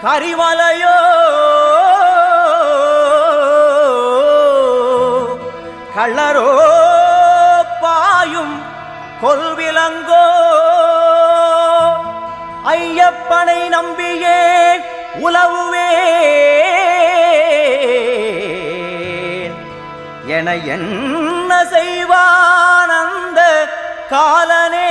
கரிமலையோ கள்ளரோ பாயும் கொல்விலங்கோ ஐயப்பனை நம்பியே உலவுவேன் என என்ன செய்வான் அந்த காலனே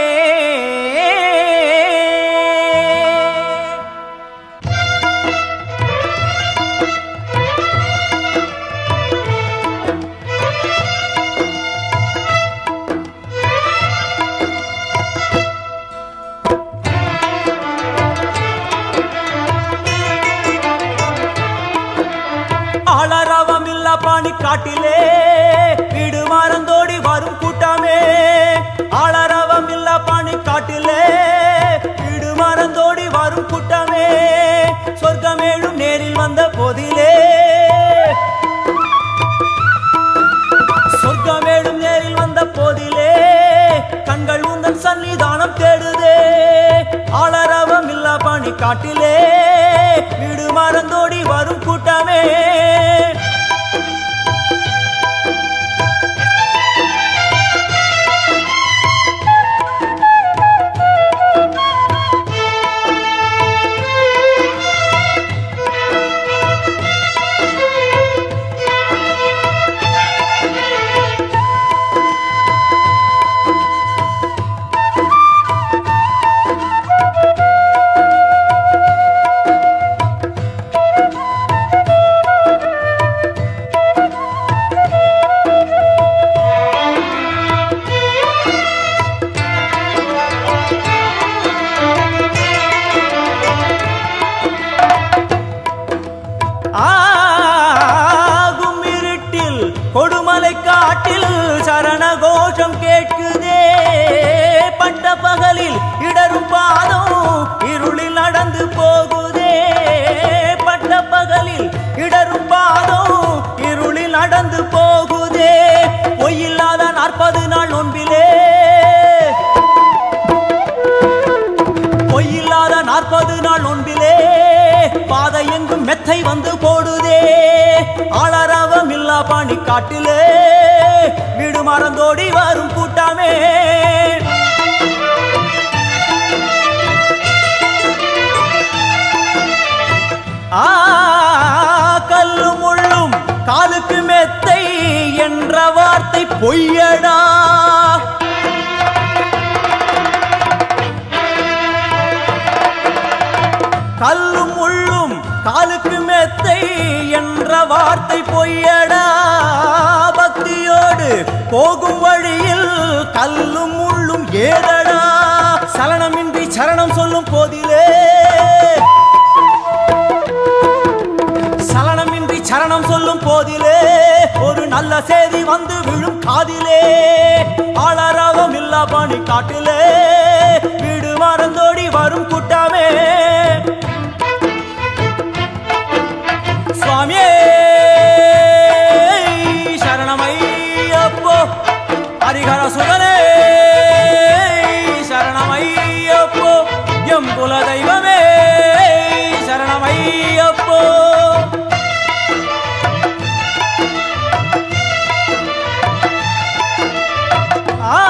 ஆளரவம் இல்ல பாணி காட்டிலே வீடு மறந்தோடி வரும் கூட்டமே ஆளரவம் இல்ல பாணி காட்டிலே வீடு மறந்தோடி வரும் கூட்டமே சொர்க்கமேழும் நேரில் வந்த போதிலே சொர்க்கமேழும் நேரில் வந்த போதிலே கண்கள் உந்தன் சன்னிதானம் தேடுதே ஆளரவம் இல்ல பாணி காட்டிலே வீடு மறந்தோடி வரும் கூட்டமே ஆகும் இருட்டில் கொடுமலை காட்டில் சரண கோஷம் கேட்குதே பட்ட பகலில் இடரும் பாதம் இருளில் நடந்து போகுதே பட்ட பகலில் இடரும் பாதம் இருளில் நடந்து போகுதே பொய்யில்லாத நாற்பது நாள் நோன்பிலே பொய்யில்லாத நாற்பது நாள் நோன்பிலே பாதை எங்கும் மெத்தை வந்து போடுதே ஆளரவம் இல்லா பாணி காட்டிலே வீடு மறந்தோடி வரும் கூட்டமே ஆ கல்லும் முள்ளும் காலுக்கு மெத்தை என்ற வார்த்தை பொய்யடா கல்லும் முள்ளும் காலுக்கு மெத்தை என்ற வார்த்தை பொய்யடா பக்தியோடு போகும் வழியில் கல்லும் முள்ளும் ஏதடா சலனமின்றி சரணம் சொல்லும் போதிலே சலனமின்றி சரணம் சொல்லும் போதிலே ஒரு நல்ல செய்தி வந்து விழும் காதிலே ஆளரவம் இல்லா பாணி காட்டிலே வீடு மறந்தோடி வரும் கூட்டமே சுவாமியே சரணமையப்போ ஹரிஹர சுதனே சரணமையப்போ எம் குல தெய்வமே சரணமையப்போ ஆ,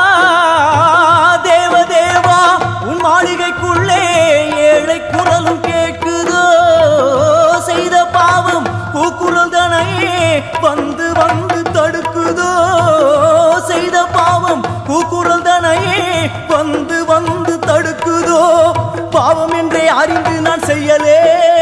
தேவதேவா உன் மாளிகைக்குள்ளே ஏழை குரலும் கேட்குதோ செய்த பாவம் கூக்குரல் தனையே வந்து வந்து தடுக்குதோ செய்த பாவம் கூக்குரல் தனையே வந்து வந்து தடுக்குதோ பாவம் என்றே அறிந்து நான் செய்யலே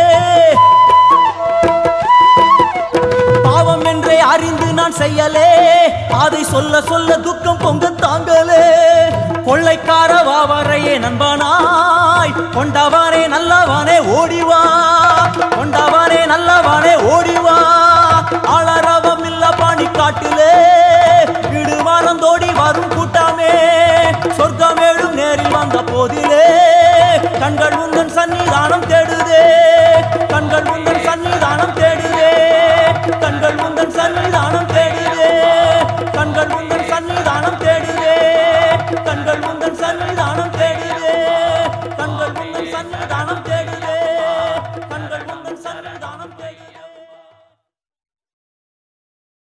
பாவம் என்றே அறிந்து நான் செய்யலே அதை சொல்ல சொல்ல துக்கம் பொங்க தாங்கலே கொள்ளைக்கார வாவரையே நண்பனாய் கொண்டவானே நல்லவானே ஓடிவா கொண்டவானே நல்லவானே ஓடிவா ஆளரவம் இல்ல பாணி காட்டிலே